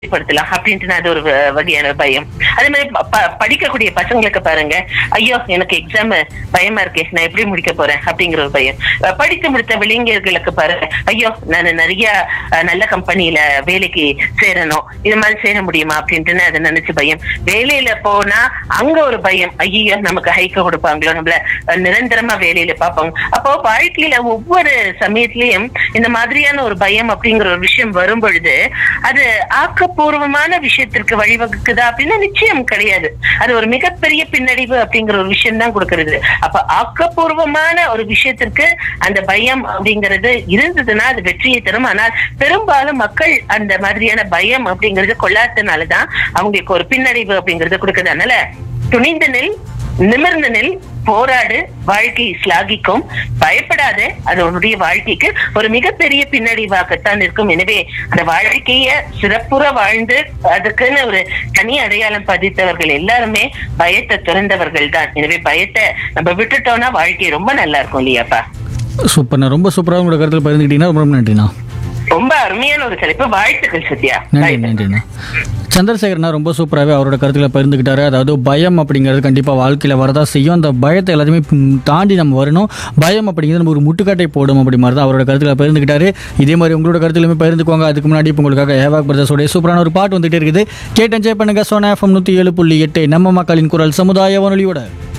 படுத்தலாம் அப்படின்ட்டு அது ஒரு வ- வகையான பயம் அதே மாதிரி ப- ப- படிக்கக்கூடிய பசங்களுக்கு பாருங்க ஐயோ எனக்கு எக்ஸாம் பயமா இருக்கு நான் எப்படி முடிக்க போறேன் அப்படிங்கிற ஒரு பயம் அஹ் படித்து முடித்த இளைஞர்களுக்கு பாருங்க ஐயோ நான் நிறைய அஹ், நல்ல கம்பெனில வேலைக்கு சேரணும் இது மாதிரி சேர முடியுமா அப்படின்ட்டு அதை நினைச்சு பயம் வேலையில போனா அங்க ஒரு பயம் ஐயோ நமக்கு ஹைக்க கொடுப்பாங்களோ நம்மள அஹ், நிரந்தரமா வேலையில பார்ப்பாங்க அப்போ வாழ்க்கையில ஒவ்வொரு சமயத்திலயும் இந்த மாதிரியான ஒரு பயம் அப்படிங்கிற ஒரு விஷயம் வரும் பொழுது அது ஆக்கப்பூர்வமான விஷயத்திற்கு வழிவகுக்குதா அப்படின்னா நிச்சயம் கிடையாது அது ஒரு மிகப்பெரிய பின்னடைவு அப்படிங்கிற ஒரு விஷயம் தான் கொடுக்கிறது அப்ப ஆக்கப்பூர்வமான ஒரு விஷயத்திற்கு அந்த பயம் அப்படிங்கிறது இருந்ததுன்னா அது வெற்றியை தரும் ஆனால் பெரும்பாலும் மக்கள் அந்த மாதிரியான பயம் அப்படிங்கிறது கொள்ளாததுனாலதான் அவங்களுக்கு ஒரு பின்னடைவு அப்படிங்கறது கொடுக்குது அதனால துணிந்து நில் நிமிர்ந்து நில் போராடு வாழ்க்கை ஸ்லாகிக்கும் பயப்படாத அது உன்னுடைய வாழ்க்கைக்கு ஒரு மிகப்பெரிய பின்னடைவாகத்தான் இருக்கும் எனவே அந்த வாழ்க்கைய சிறப்புற வாழ்ந்து அதுக்குன்னு ஒரு தனி அடையாளம் பதித்தவர்கள் எல்லாருமே பயத்தை துறந்தவர்கள் தான் எனவே பயத்தை நம்ம விட்டுட்டோம்னா வாழ்க்கை ரொம்ப நல்லா இருக்கும் இல்லையாப்பா சூப்பர்ண்ணா ரொம்ப சூப்பராக உங்களோட கருத்தில் பகிர்ந்துக்கிட்டீங்கன்னா ரொம்ப ரொம்ப நன்றிண்ணா ரொம்ப அருமையான ஒரு தலைப்பு வாழ்த்துக்கள் சத்யா நன்றி நன்றிண்ணா சந்திரசேகரண்ணா ரொம்ப சூப்பராகவே அவரோட கருத்துக்களை பகிர்ந்துக்கிட்டாரு அதாவது பயம் அப்படிங்கிறது கண்டிப்பாக வாழ்க்கையில் வரதா செய்யும் அந்த பயத்தை எல்லாத்தையுமே ம், தாண்டி நம்ம வரணும் பயம் அப்படிங்கிறது நம்ம ஒரு முட்டுக்காட்டை போடும் அப்படி மாதிரி தான் அவரோட கருத்துக்களை பகிர்ந்துக்கிட்டாரு இதே மாதிரி உங்களோட கருத்துலையுமே பகிர்ந்துக்கோங்க அதுக்கு முன்னாடி இப்போ உங்களுக்காக ஏவாக் பிரதர்ஸோடைய சூப்பரான ஒரு பாட்டு வந்துகிட்டே இருக்குது கேட்டு என்ஜாய் பண்ணுங்க சோனா எஃப்எம் நூற்றி ஏழு புள்ளி எட்டு நம்ம மக்களின் குரல் சமுதாய வானொலியோட